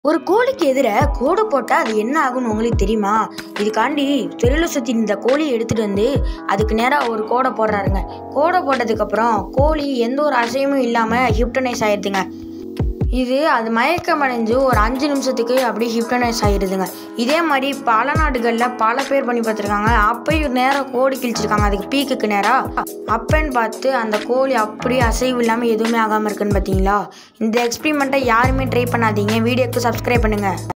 ஒரு கோழிக்கு எதிர கோடை போட்டால் அது என்ன ஆகும்னு உங்களுக்கு தெரியுமா இதுக்காண்டி தெருவில் சுற்றி இந்த கோழியை எடுத்துகிட்டு வந்து அதுக்கு நேராக ஒரு கோடை போடுறாருங்க கோடை போட்டதுக்கப்புறம் கோழி எந்த ஒரு அசையமும் இல்லாமல் ஹிப்டனைஸ் ஆயிடுதுங்க இது அது மயக்கம் அடைஞ்சு ஒரு அஞ்சு நிமிஷத்துக்கு அப்படியே ஹிப்டனைஸ் ஆகிடுதுங்க இதே மாதிரி பல நாடுகளில் பல பேர் பண்ணி பார்த்துருக்காங்க அப்பயும் நேராக கோழி கிழிச்சிருக்காங்க அதுக்கு பீக்குக்கு நேராக அப்பன்னு பார்த்து அந்த கோழி அப்படியே அசைவு இல்லாமல் எதுவுமே ஆகாமல் இருக்குன்னு பார்த்தீங்களா இந்த எக்ஸ்பிரிமெண்ட்டை யாருமே ட்ரை பண்ணாதீங்க வீடியோக்கு சப்ஸ்கிரைப் பண்ணுங்கள்